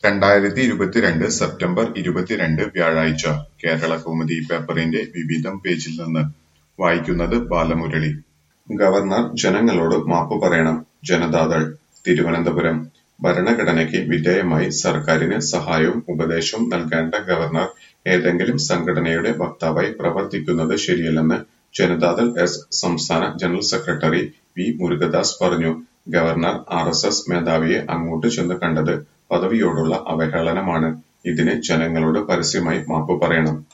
രണ്ടായിരത്തി ഇരുപത്തിരണ്ട് സെപ്റ്റംബർ ഇരുപത്തിരണ്ട് വ്യാഴാഴ്ച കേരളകൗമുദി പേപ്പറിന്റെ വിവിധം പേജിൽ നിന്ന് വായിക്കുന്നത് ബാലമുരളി ഗവർണർ ജനങ്ങളോട് മാപ്പ് പറയണം ജനതാദൾ തിരുവനന്തപുരം ഭരണഘടനയ്ക്ക് വിധേയമായി സർക്കാരിന് സഹായവും ഉപദേശവും നൽകേണ്ട ഗവർണർ ഏതെങ്കിലും സംഘടനയുടെ വക്താവായി പ്രവർത്തിക്കുന്നത് ശരിയല്ലെന്ന് ജനതാദൾ എസ് സംസ്ഥാന ജനറൽ സെക്രട്ടറി വി മുരുകദാസ് പറഞ്ഞു ഗവർണർ ആർ എസ് എസ് മേധാവിയെ അങ്ങോട്ട് ചെന്ന് കണ്ടത് പദവിയോടുള്ള അവഹേളനമാണ് ഇതിന് ജനങ്ങളോട് പരസ്യമായി മാപ്പ് പറയണം